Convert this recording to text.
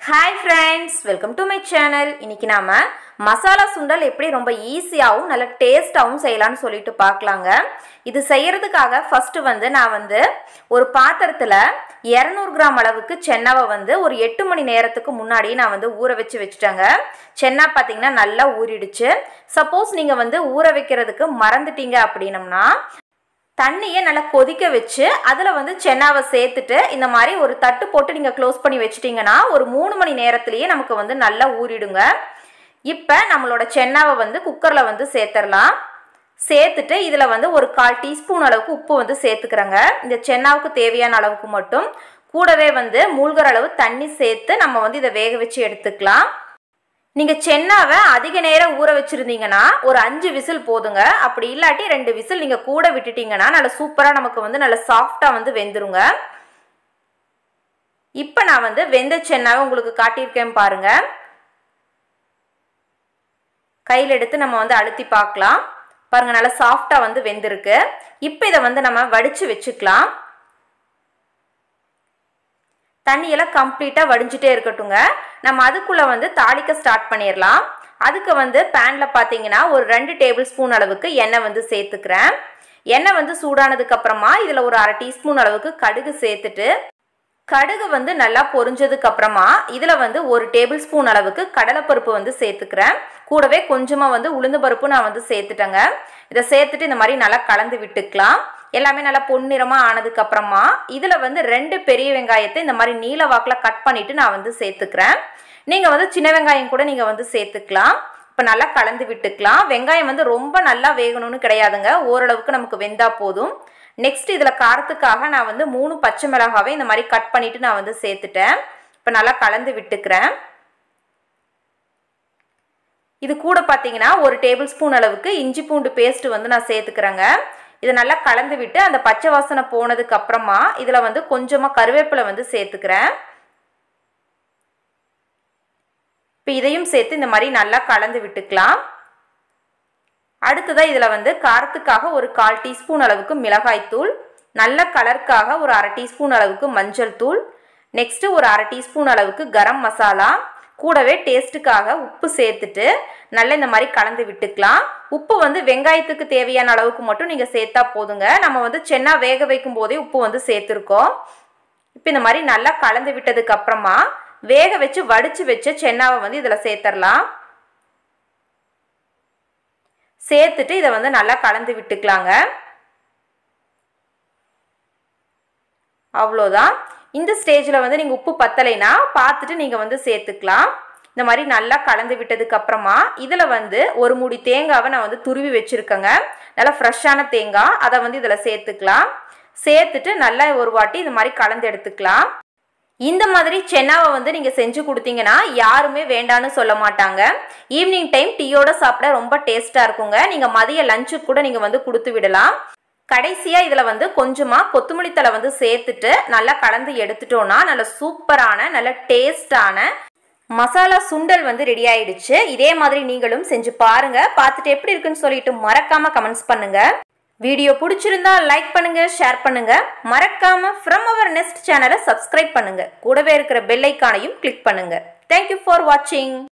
hi friends welcome to my channel இன்னைக்கு நாம மசாலா சுண்டல் எப்படி ரொம்ப ஈஸியாகவும் நல்ல டேஸ்டாகவும் செய்யலாம்னு சொல்லிட்டு பார்க்கலாங்க இது செய்யறதுக்காக ஃபர்ஸ்ட் வந்து நான் வந்து ஒரு பாத்திரத்தில் இரநூறு கிராம் அளவுக்கு சென்னாவை வந்து ஒரு எட்டு மணி நேரத்துக்கு முன்னாடி நான் வந்து ஊற வச்சு வச்சுட்டேங்க சென்னா பார்த்தீங்கன்னா நல்லா ஊறிடுச்சு சப்போஸ் நீங்கள் வந்து ஊற வைக்கிறதுக்கு மறந்துட்டீங்க அப்படின்னம்னா தண்ணியை நல்லா கொதிக்க வச்சு அதில் வந்து சென்னாவை சேர்த்துட்டு இந்த மாதிரி ஒரு தட்டு போட்டு நீங்கள் க்ளோஸ் பண்ணி வச்சிட்டிங்கன்னா ஒரு மூணு மணி நேரத்துலேயே நமக்கு வந்து நல்லா ஊறிடுங்க இப்போ நம்மளோட சென்னாவை வந்து குக்கரில் வந்து சேர்த்துடலாம் சேர்த்துட்டு இதில் வந்து ஒரு கால் டீஸ்பூன் அளவுக்கு உப்பு வந்து சேர்த்துக்கிறேங்க இந்த சென்னாவுக்கு தேவையான அளவுக்கு மட்டும் கூடவே வந்து மூழ்கிற அளவு தண்ணி சேர்த்து நம்ம வந்து இதை வேக வச்சு எடுத்துக்கலாம் நீங்கள் சென்னாவை அதிக நேரம் ஊற வச்சுருந்தீங்கன்னா ஒரு அஞ்சு விசில் போதுங்க அப்படி இல்லாட்டி ரெண்டு விசில் நீங்கள் கூட விட்டுட்டீங்கன்னா நல்லா சூப்பராக நமக்கு வந்து நல்லா சாஃப்டாக வந்து வெந்துருங்க இப்போ நான் வந்து வெந்த சென்னாவை உங்களுக்கு காட்டியிருக்கேன் பாருங்க கையில் எடுத்து நம்ம வந்து அழுத்தி பார்க்கலாம் பாருங்க நல்லா சாஃப்டாக வந்து வெந்திருக்கு இப்போ இதை வந்து நம்ம வடித்து வச்சுக்கலாம் தண்ணியெல்லாம் கம்ப்ளீட்டாக வடிஞ்சிட்டே இருக்கட்டுங்க நம்ம அதுக்குள்ளே வந்து தாளிக்க ஸ்டார்ட் பண்ணிடலாம் அதுக்கு வந்து பேனில் பார்த்தீங்கன்னா ஒரு ரெண்டு டேபிள் ஸ்பூன் அளவுக்கு எண்ணெய் வந்து சேர்த்துக்கிறேன் எண்ணெய் வந்து சூடானதுக்கு அப்புறமா இதில் ஒரு அரை டீஸ்பூன் அளவுக்கு கடுகு சேர்த்துட்டு கடுகு வந்து நல்லா பொரிஞ்சதுக்கு அப்புறமா இதில் வந்து ஒரு டேபிள் ஸ்பூன் அளவுக்கு கடலைப்பருப்பு வந்து சேர்த்துக்கிறேன் கூடவே கொஞ்சமாக வந்து உளுந்து பருப்பு நான் வந்து சேர்த்துட்டேங்க இதை சேர்த்துட்டு இந்த மாதிரி நல்லா கலந்து விட்டுக்கலாம் எல்லாமே நல்லா பொன்னிறமாக ஆனதுக்கு அப்புறமா இதில் வந்து ரெண்டு பெரிய வெங்காயத்தை இந்த மாதிரி நீல வாக்கில் கட் பண்ணிவிட்டு நான் வந்து சேர்த்துக்கிறேன் நீங்கள் வந்து சின்ன வெங்காயம் கூட நீங்கள் வந்து சேர்த்துக்கலாம் இப்போ நல்லா கலந்து விட்டுக்கலாம் வெங்காயம் வந்து ரொம்ப நல்லா வேகணும்னு கிடையாதுங்க ஓரளவுக்கு நமக்கு வெந்தா போதும் நெக்ஸ்ட் இதில் காரத்துக்காக நான் வந்து மூணு பச்சை மிளகாவை இந்த மாதிரி கட் பண்ணிவிட்டு நான் வந்து சேர்த்துட்டேன் இப்போ நல்லா கலந்து விட்டுக்கிறேன் இது கூட பார்த்தீங்கன்னா ஒரு டேபிள் ஸ்பூன் அளவுக்கு இஞ்சி பூண்டு பேஸ்ட் வந்து நான் சேர்த்துக்கிறேங்க இதை நல்லா கலந்து விட்டு அந்த பச்சை வாசனை போனதுக்கு அப்புறமா இதில் வந்து கொஞ்சமாக கருவேப்பிலை வந்து சேர்த்துக்கிறேன் இப்போ இதையும் சேர்த்து இந்த மாதிரி நல்லா கலந்து விட்டுக்கலாம் அடுத்ததாக இதில் வந்து காரத்துக்காக ஒரு கால் டீஸ்பூன் அளவுக்கு மிளகாய்த்தூள் நல்ல கலருக்காக ஒரு அரை டீஸ்பூன் அளவுக்கு மஞ்சள் தூள் நெக்ஸ்ட்டு ஒரு அரை டீஸ்பூன் அளவுக்கு கரம் மசாலா கூடவே டேஸ்ட்டுக்காக உப்பு சேர்த்துட்டு நல்லா இந்த மாதிரி கலந்து விட்டுக்கலாம் உப்பு வந்து வெங்காயத்துக்கு தேவையான அளவுக்கு மட்டும் நீங்கள் சேர்த்தா போதுங்க நம்ம வந்து சென்னா வேக வைக்கும் போதே உப்பு வந்து சேர்த்துருக்கோம் இப்போ இந்த மாதிரி நல்லா கலந்து விட்டதுக்கு அப்புறமா வேக வச்சு வடித்து வச்ச சென்னாவை வந்து இதில் சேர்த்துடலாம் சேர்த்துட்டு இதை வந்து நல்லா கலந்து விட்டுக்கலாங்க அவ்வளோதான் இந்த ஸ்டேஜில் வந்து நீங்கள் உப்பு பத்தலைனா பார்த்துட்டு நீங்கள் வந்து சேர்த்துக்கலாம் இந்த மாதிரி நல்லா கலந்து விட்டதுக்கு அப்புறமா இதில் வந்து ஒரு மூடி தேங்காவை நான் வந்து துருவி வச்சுருக்கேங்க நல்லா ஃப்ரெஷ்ஷான தேங்காய் அதை வந்து இதில் சேர்த்துக்கலாம் சேர்த்துட்டு நல்லா ஒரு வாட்டி இந்த மாதிரி கலந்து எடுத்துக்கலாம் இந்த மாதிரி சென்னாவை வந்து நீங்கள் செஞ்சு கொடுத்தீங்கன்னா யாருமே வேண்டான்னு சொல்ல மாட்டாங்க ஈவினிங் டைம் டீயோட சாப்பிட ரொம்ப டேஸ்ட்டாக இருக்குங்க நீங்கள் மதிய லஞ்சுக்கு கூட நீங்கள் வந்து கொடுத்து விடலாம் கடைசியாக இதில் வந்து கொஞ்சமாக கொத்தமல்லி தலை வந்து சேர்த்துட்டு நல்லா கலந்து எடுத்துட்டோன்னா நல்ல சூப்பரான நல்ல டேஸ்டான மசாலா சுண்டல் வந்து ரெடி ஆயிடுச்சு இதே மாதிரி நீங்களும் செஞ்சு பாருங்க பார்த்துட்டு எப்படி இருக்குன்னு சொல்லிட்டு மறக்காம கமெண்ட்ஸ் பண்ணுங்க வீடியோ பிடிச்சிருந்தா லைக் பண்ணுங்க ஷேர் பண்ணுங்க மறக்காம ஃப்ரம் அவர் நெக்ஸ்ட் சேனலை சப்ஸ்கிரைப் பண்ணுங்க கூடவே இருக்கிற பெல் ஐக்கானையும் கிளிக் பண்ணுங்க தேங்க்யூ ஃபார் வாட்சிங்